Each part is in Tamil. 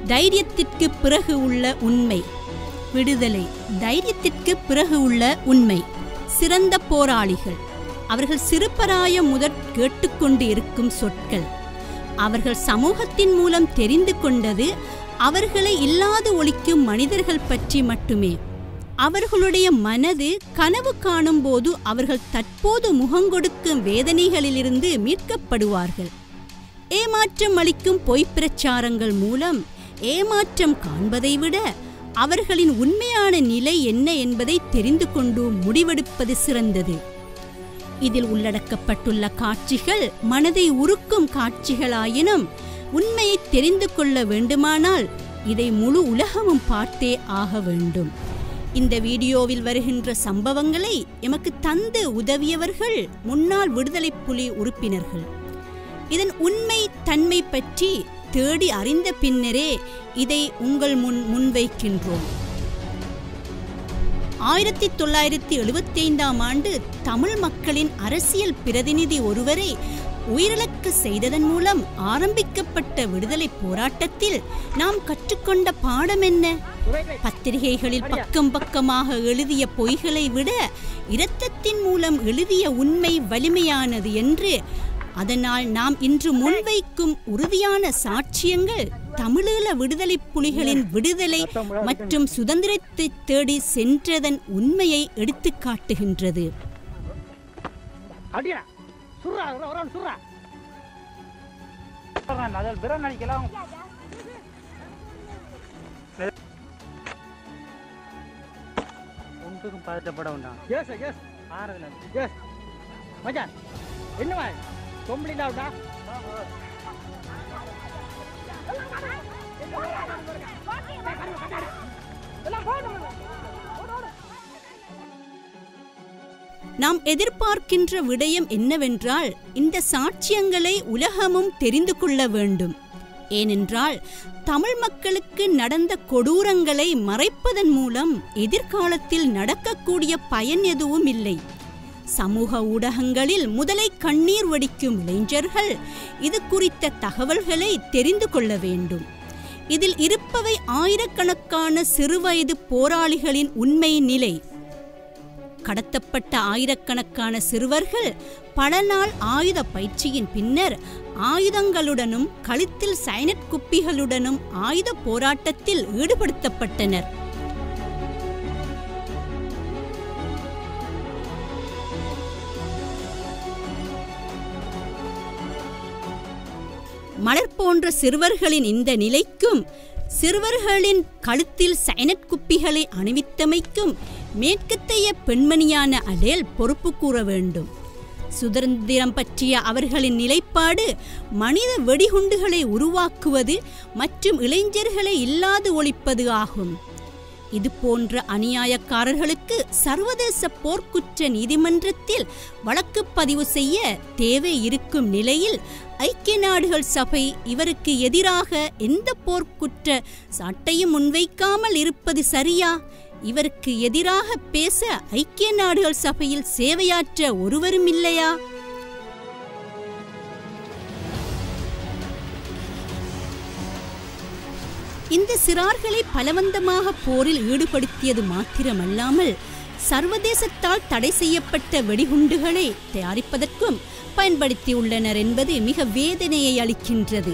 தைரியத்திற்கு பிறகு உள்ள உண்மை விடுதலை தைரியத்திற்கு பிறகு உள்ள உண்மை சிறந்த போராளிகள் அவர்கள் சிறுபராயம் முதற் கேட்டுக்கொண்டு இருக்கும் சொற்கள் அவர்கள் சமூகத்தின் மூலம் தெரிந்து கொண்டது அவர்களை இல்லாது ஒழிக்கும் மனிதர்கள் பற்றி மட்டுமே அவர்களுடைய மனது கனவு காணும்போது அவர்கள் தற்போது முகங்கொடுக்கும் வேதனைகளிலிருந்து மீட்கப்படுவார்கள் ஏமாற்றம் அளிக்கும் பொய்ப் பிரச்சாரங்கள் மூலம் ஏமாற்றம் காண்பதை விட அவர்களின் உண்மையான நிலை என்ன என்பதை தெரிந்து கொண்டு முடிவெடுப்பது சிறந்தது இதில் உள்ளடக்கப்பட்டுள்ள காட்சிகள் மனதை உருக்கும் காட்சிகளாயினும் உண்மையை தெரிந்து கொள்ள வேண்டுமானால் இதை முழு உலகமும் பார்த்தே ஆக வேண்டும் இந்த வீடியோவில் வருகின்ற சம்பவங்களை எமக்கு தந்து உதவியவர்கள் முன்னாள் விடுதலை புலி உறுப்பினர்கள் இதன் உண்மை தன்மை பற்றி தேடி அறிந்த பின்னரே இதை உங்கள் முன் முன்வைக்கின்றோம் ஆயிரத்தி தொள்ளாயிரத்தி எழுபத்தி ஐந்தாம் ஆண்டு தமிழ் மக்களின் அரசியல் பிரதிநிதி ஒருவரை உயிரிழக்க செய்ததன் மூலம் ஆரம்பிக்கப்பட்ட விடுதலை போராட்டத்தில் நாம் கற்றுக்கொண்ட பாடம் என்ன பத்திரிகைகளில் பக்கம் பக்கமாக எழுதிய பொய்களை விட இரத்தத்தின் மூலம் எழுதிய உண்மை வலிமையானது என்று அதனால் நாம் இன்று முன்வைக்கும் உறுதியான சாட்சியங்கள் தமிழீழ விடுதலை புலிகளின் விடுதலை மற்றும் சுதந்திரத்தை தேடி சென்றதன் உண்மையை எடுத்துக் காட்டுகின்றது அடியா சுர்ரா ஒரு ஒரு சுர்ரா அதில் பிற நினைக்கலாம் ஒன்றுக்கும் பதட்டப்பட வேண்டாம் எஸ் எஸ் ஆறுதல் எஸ் மச்சான் என்னவா கொம்பளிண்டா விட்டா நாம் எதிர்பார்க்கின்ற விடயம் என்னவென்றால் இந்த சாட்சியங்களை உலகமும் தெரிந்து கொள்ள வேண்டும் ஏனென்றால் தமிழ் மக்களுக்கு நடந்த கொடூரங்களை மறைப்பதன் மூலம் எதிர்காலத்தில் நடக்கக்கூடிய பயன் எதுவும் இல்லை சமூக ஊடகங்களில் முதலை கண்ணீர் வடிக்கும் இளைஞர்கள் இது குறித்த தகவல்களை தெரிந்து கொள்ள வேண்டும் இதில் இருப்பவை ஆயிரக்கணக்கான சிறுவயது போராளிகளின் உண்மை நிலை கடத்தப்பட்ட ஆயிரக்கணக்கான சிறுவர்கள் பல நாள் ஆயுத பயிற்சியின் பின்னர் ஆயுதங்களுடனும் கழுத்தில் சைனட் குப்பிகளுடனும் ஆயுத போராட்டத்தில் ஈடுபடுத்தப்பட்டனர் மலர் போன்ற சிறுவர்களின் இந்த நிலைக்கும் சிறுவர்களின் கழுத்தில் சைனட் குப்பிகளை அணிவித்தமைக்கும் மேற்கத்தைய பெண்மணியான அடேல் பொறுப்பு கூற வேண்டும் சுதந்திரம் பற்றிய அவர்களின் நிலைப்பாடு மனித வெடிகுண்டுகளை உருவாக்குவது மற்றும் இளைஞர்களை இல்லாது ஒழிப்பது ஆகும் இது போன்ற அநியாயக்காரர்களுக்கு சர்வதேச போர்க்குற்ற நீதிமன்றத்தில் வழக்கு பதிவு செய்ய தேவை இருக்கும் நிலையில் ஐக்கிய நாடுகள் சபை இவருக்கு எதிராக எந்த போர்க்குற்ற சாட்டையும் முன்வைக்காமல் இருப்பது சரியா இவருக்கு எதிராக பேச ஐக்கிய நாடுகள் சபையில் சேவையாற்ற ஒருவரும் இல்லையா இந்த சிறார்களை பலவந்தமாக போரில் ஈடுபடுத்தியது மாத்திரமல்லாமல் சர்வதேசத்தால் தடை செய்யப்பட்ட வெடிகுண்டுகளை தயாரிப்பதற்கும் பயன்படுத்தியுள்ளனர் என்பது மிக வேதனையை அளிக்கின்றது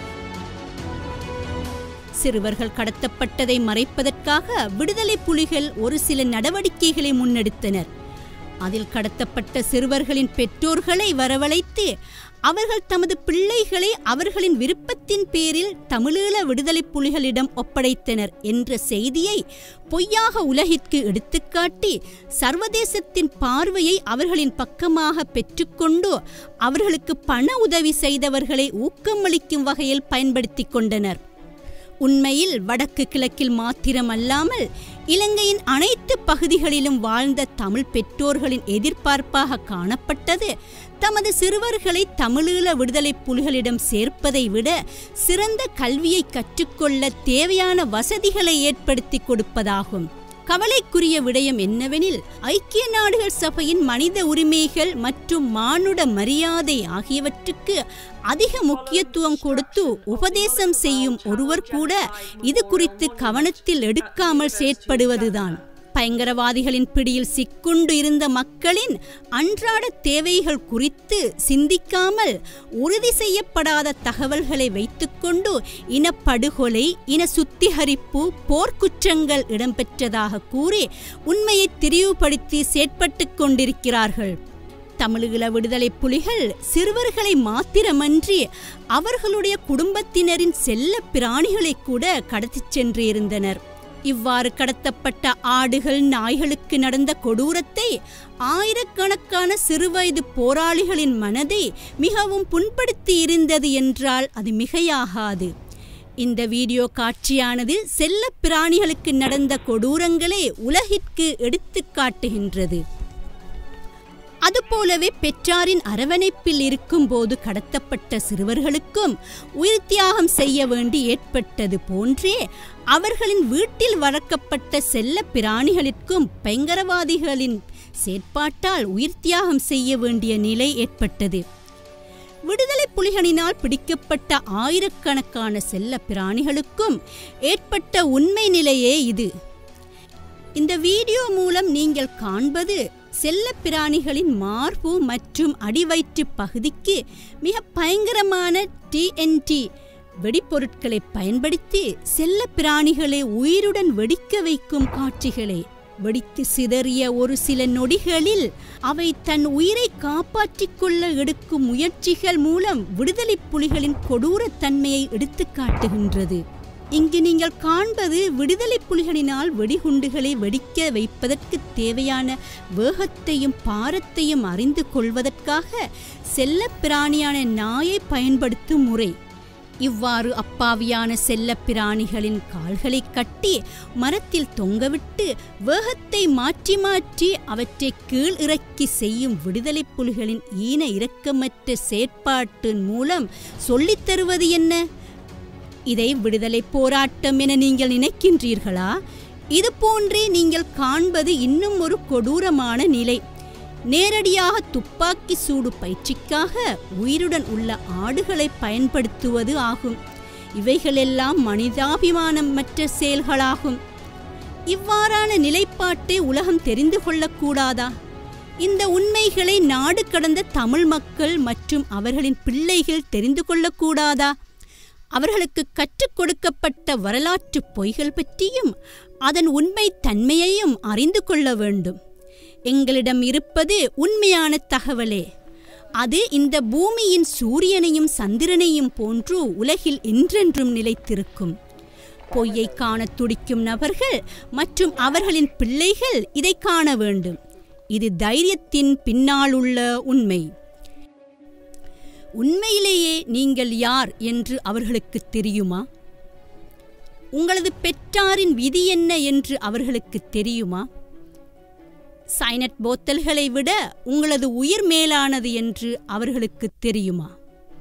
சிறுவர்கள் கடத்தப்பட்டதை மறைப்பதற்காக விடுதலை புலிகள் ஒரு சில நடவடிக்கைகளை முன்னெடுத்தனர் அதில் கடத்தப்பட்ட சிறுவர்களின் பெற்றோர்களை வரவழைத்து அவர்கள் தமது பிள்ளைகளை அவர்களின் விருப்பத்தின் பேரில் தமிழீழ விடுதலை புலிகளிடம் ஒப்படைத்தனர் என்ற செய்தியை பொய்யாக உலகிற்கு எடுத்துக்காட்டி சர்வதேசத்தின் பார்வையை அவர்களின் பக்கமாக பெற்றுக்கொண்டு அவர்களுக்கு பண உதவி செய்தவர்களை ஊக்கமளிக்கும் வகையில் பயன்படுத்திக் கொண்டனர் உண்மையில் வடக்கு கிழக்கில் மாத்திரமல்லாமல் இலங்கையின் அனைத்து பகுதிகளிலும் வாழ்ந்த தமிழ் பெற்றோர்களின் எதிர்பார்ப்பாக காணப்பட்டது தமது சிறுவர்களை தமிழீழ விடுதலை புலிகளிடம் சேர்ப்பதை விட சிறந்த கல்வியை கற்றுக்கொள்ள தேவையான வசதிகளை ஏற்படுத்தி கொடுப்பதாகும் கவலைக்குரிய விடயம் என்னவெனில் ஐக்கிய நாடுகள் சபையின் மனித உரிமைகள் மற்றும் மானுட மரியாதை ஆகியவற்றுக்கு அதிக முக்கியத்துவம் கொடுத்து உபதேசம் செய்யும் ஒருவர் கூட இது குறித்து கவனத்தில் எடுக்காமல் செயற்படுவதுதான் பயங்கரவாதிகளின் பிடியில் சிக்குண்டு இருந்த மக்களின் அன்றாட தேவைகள் குறித்து சிந்திக்காமல் உறுதி செய்யப்படாத தகவல்களை வைத்துக்கொண்டு இனப்படுகொலை இன சுத்திகரிப்பு போர்க்குற்றங்கள் இடம்பெற்றதாக கூறி உண்மையை திரிவுபடுத்தி செயற்பட்டுக் கொண்டிருக்கிறார்கள் தமிழீழ விடுதலை புலிகள் சிறுவர்களை மாத்திரமன்றி அவர்களுடைய குடும்பத்தினரின் செல்ல பிராணிகளை கூட கடத்திச் சென்றிருந்தனர் இவ்வாறு கடத்தப்பட்ட ஆடுகள் நாய்களுக்கு நடந்த கொடூரத்தை ஆயிரக்கணக்கான சிறுவயது போராளிகளின் மனதை மிகவும் புண்படுத்தி இருந்தது என்றால் அது மிகையாகாது இந்த வீடியோ காட்சியானது செல்ல பிராணிகளுக்கு நடந்த கொடூரங்களை உலகிற்கு எடுத்துக் காட்டுகின்றது அதுபோலவே பெற்றாரின் அரவணைப்பில் இருக்கும்போது கடத்தப்பட்ட சிறுவர்களுக்கும் உயிர் தியாகம் செய்ய வேண்டி ஏற்பட்டது போன்றே அவர்களின் வீட்டில் வளர்க்கப்பட்ட செல்ல பிராணிகளுக்கும் பயங்கரவாதிகளின் செயற்பாட்டால் உயிர் தியாகம் செய்ய வேண்டிய நிலை ஏற்பட்டது விடுதலை புலிகளினால் பிடிக்கப்பட்ட ஆயிரக்கணக்கான செல்ல பிராணிகளுக்கும் ஏற்பட்ட உண்மை நிலையே இது இந்த வீடியோ மூலம் நீங்கள் காண்பது செல்ல பிராணிகளின் மார்பு மற்றும் அடிவயிற்று பகுதிக்கு மிக பயங்கரமான டிஎன்டி வெடிப்பொருட்களை பயன்படுத்தி செல்ல பிராணிகளை உயிருடன் வெடிக்க வைக்கும் காட்சிகளே வெடித்து சிதறிய ஒரு சில நொடிகளில் அவை தன் உயிரை காப்பாற்றிக் கொள்ள எடுக்கும் முயற்சிகள் மூலம் விடுதலை புலிகளின் கொடூரத் தன்மையை எடுத்துக் காட்டுகின்றது இங்கு நீங்கள் காண்பது விடுதலை புலிகளினால் வெடிகுண்டுகளை வெடிக்க வைப்பதற்கு தேவையான வேகத்தையும் பாரத்தையும் அறிந்து கொள்வதற்காக செல்ல பிராணியான நாயை பயன்படுத்தும் முறை இவ்வாறு அப்பாவியான செல்ல பிராணிகளின் கால்களை கட்டி மரத்தில் தொங்கவிட்டு வேகத்தை மாற்றி மாற்றி அவற்றை கீழ் இறக்கி செய்யும் விடுதலை புலிகளின் ஈன இரக்கமற்ற செயற்பாட்டின் மூலம் சொல்லித் தருவது என்ன இதை விடுதலை போராட்டம் என நீங்கள் நினைக்கின்றீர்களா இது போன்றே நீங்கள் காண்பது இன்னும் ஒரு கொடூரமான நிலை நேரடியாக துப்பாக்கி சூடு பயிற்சிக்காக உயிருடன் உள்ள ஆடுகளை பயன்படுத்துவது ஆகும் இவைகளெல்லாம் மனிதாபிமானமற்ற செயல்களாகும் இவ்வாறான நிலைப்பாட்டை உலகம் தெரிந்து கொள்ளக்கூடாதா இந்த உண்மைகளை நாடு கடந்த தமிழ் மக்கள் மற்றும் அவர்களின் பிள்ளைகள் தெரிந்து கொள்ளக்கூடாதா அவர்களுக்கு கற்றுக் கொடுக்கப்பட்ட வரலாற்று பொய்கள் பற்றியும் அதன் உண்மை தன்மையையும் அறிந்து கொள்ள வேண்டும் எங்களிடம் இருப்பது உண்மையான தகவலே அது இந்த பூமியின் சூரியனையும் சந்திரனையும் போன்று உலகில் என்றென்றும் நிலைத்திருக்கும் பொய்யை காண துடிக்கும் நபர்கள் மற்றும் அவர்களின் பிள்ளைகள் இதை காண வேண்டும் இது தைரியத்தின் பின்னாலுள்ள உண்மை உண்மையிலேயே நீங்கள் யார் என்று அவர்களுக்கு தெரியுமா உங்களது பெற்றாரின் விதி என்ன என்று அவர்களுக்கு தெரியுமா சைனட் போத்தல்களை விட உங்களது உயிர் மேலானது என்று அவர்களுக்கு தெரியுமா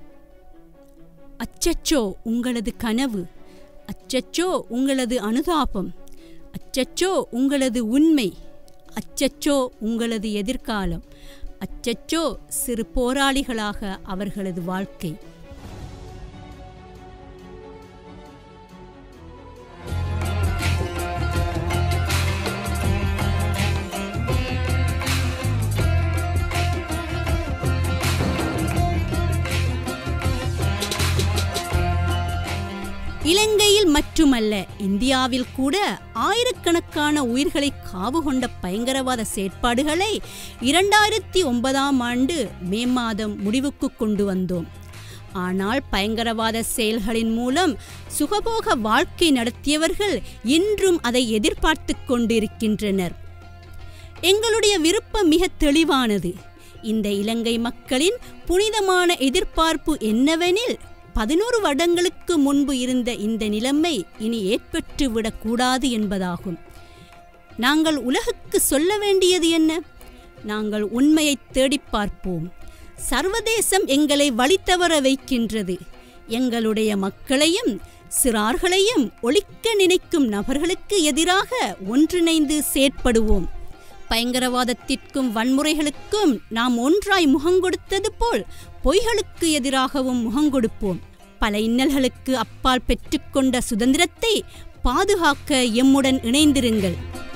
அச்சச்சோ உங்களது கனவு அச்சச்சோ உங்களது அனுதாபம் அச்சச்சோ உங்களது உண்மை அச்சச்சோ உங்களது எதிர்காலம் அச்சச்சோ சிறு போராளிகளாக அவர்களது வாழ்க்கை இலங்கையில் மட்டுமல்ல இந்தியாவில் கூட ஆயிரக்கணக்கான உயிர்களை காவு கொண்ட பயங்கரவாத செயற்பாடுகளை இரண்டாயிரத்தி ஒன்பதாம் ஆண்டு மே மாதம் முடிவுக்கு கொண்டு வந்தோம் ஆனால் பயங்கரவாத செயல்களின் மூலம் சுகபோக வாழ்க்கை நடத்தியவர்கள் இன்றும் அதை எதிர்பார்த்து கொண்டிருக்கின்றனர் எங்களுடைய விருப்பம் மிக தெளிவானது இந்த இலங்கை மக்களின் புனிதமான எதிர்பார்ப்பு என்னவெனில் பதினோரு வருடங்களுக்கு முன்பு இருந்த இந்த நிலைமை இனி ஏற்பட்டு விடக்கூடாது என்பதாகும் நாங்கள் உலகுக்கு சொல்ல வேண்டியது என்ன நாங்கள் உண்மையை தேடிப் பார்ப்போம் சர்வதேசம் எங்களை வழித்தவற வைக்கின்றது எங்களுடைய மக்களையும் சிறார்களையும் ஒழிக்க நினைக்கும் நபர்களுக்கு எதிராக ஒன்றிணைந்து செயற்படுவோம் பயங்கரவாதத்திற்கும் வன்முறைகளுக்கும் நாம் ஒன்றாய் முகங்கொடுத்தது போல் பொய்களுக்கு எதிராகவும் முகங்கொடுப்போம் பல இன்னல்களுக்கு அப்பால் பெற்றுக்கொண்ட சுதந்திரத்தை பாதுகாக்க எம்முடன் இணைந்திருங்கள்